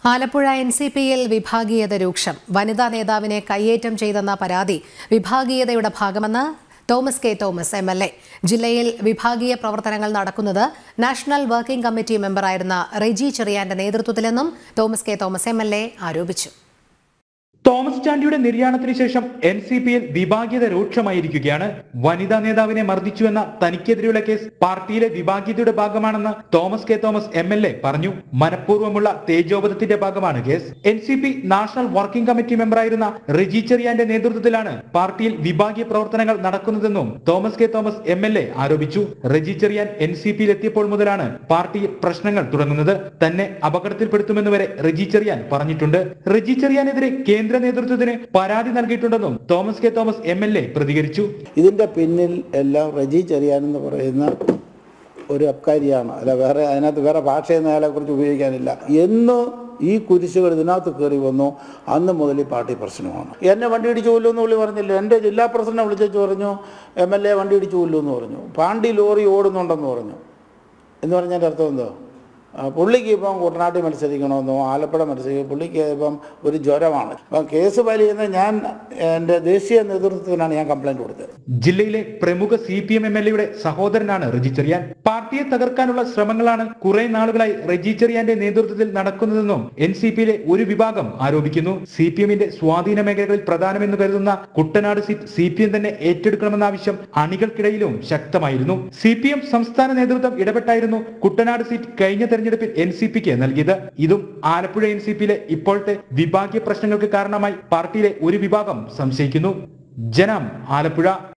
Alappuzha N C പിയിൽ വിഭാഗീയത രൂക്ഷം വനിതാ നേതാവിനെ കയ്യേറ്റം ചെയ്തെന്ന പരാതി വിഭാഗീയതയുടെ ഭാഗമെന്ന് Thomas K Thomas M L A ജില്ലയിൽ വിഭാഗീയ പ്രവർത്തനങ്ങൾ നടക്കുന്നത് നാഷണൽ വർക്കിംഗ് കമ്മിറ്റി മെമ്പറായിരുന്ന റെജി ചെറിയാന്റെ നേതൃത്വത്തിലെന്നും Thomas K Thomas M L A ആരോപിച്ചു തോമസ് ചാണ്ടിയുടെ നിര്യാണത്തിന് ശേഷം എൻ സി പിയിൽ വിഭാഗീയത രൂക്ഷമായിരിക്കുകയാണ് വനിതാ നേതാവിനെ മർദ്ദിച്ചുവെന്ന തനിക്കെതിരെയുള്ള കേസ് പാർട്ടിയിലെ വിഭാഗീയതയുടെ ഭാഗമാണെന്ന് Thomas K Thomas M L A പറഞ്ഞു മനഃപൂർവ്വമുള്ള തേജോവധത്തിന്റെ ഭാഗമാണ് case N C P national working committee മെമ്പറായിരുന്ന റിജി ചെറിയാന്റെ നേതൃത്വത്തിലാണ് പാർട്ടിയിൽ വിഭാഗീയ പ്രവർത്തനങ്ങൾ നടക്കുന്നതെന്നും Thomas K Thomas M L A ആരോപിച്ചു റെജി ചെറിയാൻ എൻ സി പിയിൽ എത്തിയപ്പോൾ മുതലാണ് പാർട്ടിയിൽ പ്രശ്നങ്ങൾ തുടങ്ങുന്നത് തന്നെ അപകടത്തിൽപ്പെടുത്തുമെന്ന് വരെ റെജി ചെറിയാൻ പറഞ്ഞിട്ടുണ്ട് റെജി ചെറിയാനെതിരെ കേന്ദ്ര നേതൃത്വത്തിന് പരാതി നൽകിയിട്ടുണ്ടെന്നും Thomas K Thomas M L A പ്രതികരിച്ചു ഇതിൻ്റെ പിന്നിൽ എല്ലാം റജി ചെറിയാനെന്ന് പറയുന്ന ഒരു അബ്കാരിയാണ് അല്ല വേറെ അതിനകത്ത് വേറെ ഭാഷയൊന്നും അയാളെക്കുറിച്ച് ഉപയോഗിക്കാനില്ല എന്ന് ഈ കുരിശുകൾ ഇതിനകത്ത് കയറി വന്നു അന്ന് മുതൽ ഈ പാർട്ടി പ്രശ്നമാണ് എന്നെ വണ്ടി ഇടിച്ചു കൊല്ലു എന്ന് പുള്ളി പറഞ്ഞില്ല എൻ്റെ ജില്ലാ പ്രസിഡന്റ് വിളിച്ചു പറഞ്ഞു എം എൽ എ വണ്ടി ഇടിച്ചു കൊല്ലു എന്ന് പറഞ്ഞു പാണ്ടി ലോറി ഓടുന്നുണ്ടെന്ന് പറഞ്ഞു എന്ന് പറഞ്ഞതിൻ്റെ അർത്ഥം എന്തോ ആ, പുള്ളിക്ക് ഇപ്പം കുട്ടനാട്ടിൽ മത്സരിക്കണമെന്നോ ആലപ്പുഴ മത്സരിക്കും പുള്ളിക്ക് ഇപ്പം ഒരു ജ്വരമാണ് അപ്പം കേസ് ഫയൽ ചെയ്യുന്ന ഞാൻ എൻ്റെ ദേശീയ നേതൃത്വത്തിനാണ് ഞാൻ കംപ്ലൈൻറ്റ് കൊടുത്തത് ജില്ലയിലെ പ്രമുഖ C P M M L എയുടെ സഹോദരനാണ് റെജി ചെറിയാൻ പാർട്ടിയെ തകർക്കാനുള്ള ശ്രമങ്ങളാണ് കുറെ നാളുകളായി റെജി ചെറിയാന്റെ നേതൃത്വത്തിൽ നടക്കുന്നതെന്നും എൻ സി പിയിലെ ഒരു വിഭാഗം ആരോപിക്കുന്നു സി പി എമ്മിന്റെ സ്വാധീന മേഖലകളിൽ പ്രധാനമെന്ന് കരുതുന്ന Kuttanad seat C P M തന്നെ ഏറ്റെടുക്കണമെന്ന ആവശ്യം അണികൾക്കിടയിലും ശക്തമായിരുന്നു സി പി എം സംസ്ഥാന നേതൃത്വം ഇടപെട്ടായിരുന്നു കുട്ടനാട് സീറ്റ് കഴിഞ്ഞ തെരഞ്ഞെടുപ്പിൽ എൻ സി പിക്ക് നൽകിയത് ഇതും ആലപ്പുഴ എൻ സി പിയിലെ ഇപ്പോഴത്തെ വിഭാഗീയ പ്രശ്നങ്ങൾക്ക് കാരണമായി പാർട്ടിയിലെ ഒരു വിഭാഗം സംശയിക്കുന്നു ജനം ആലപ്പുഴ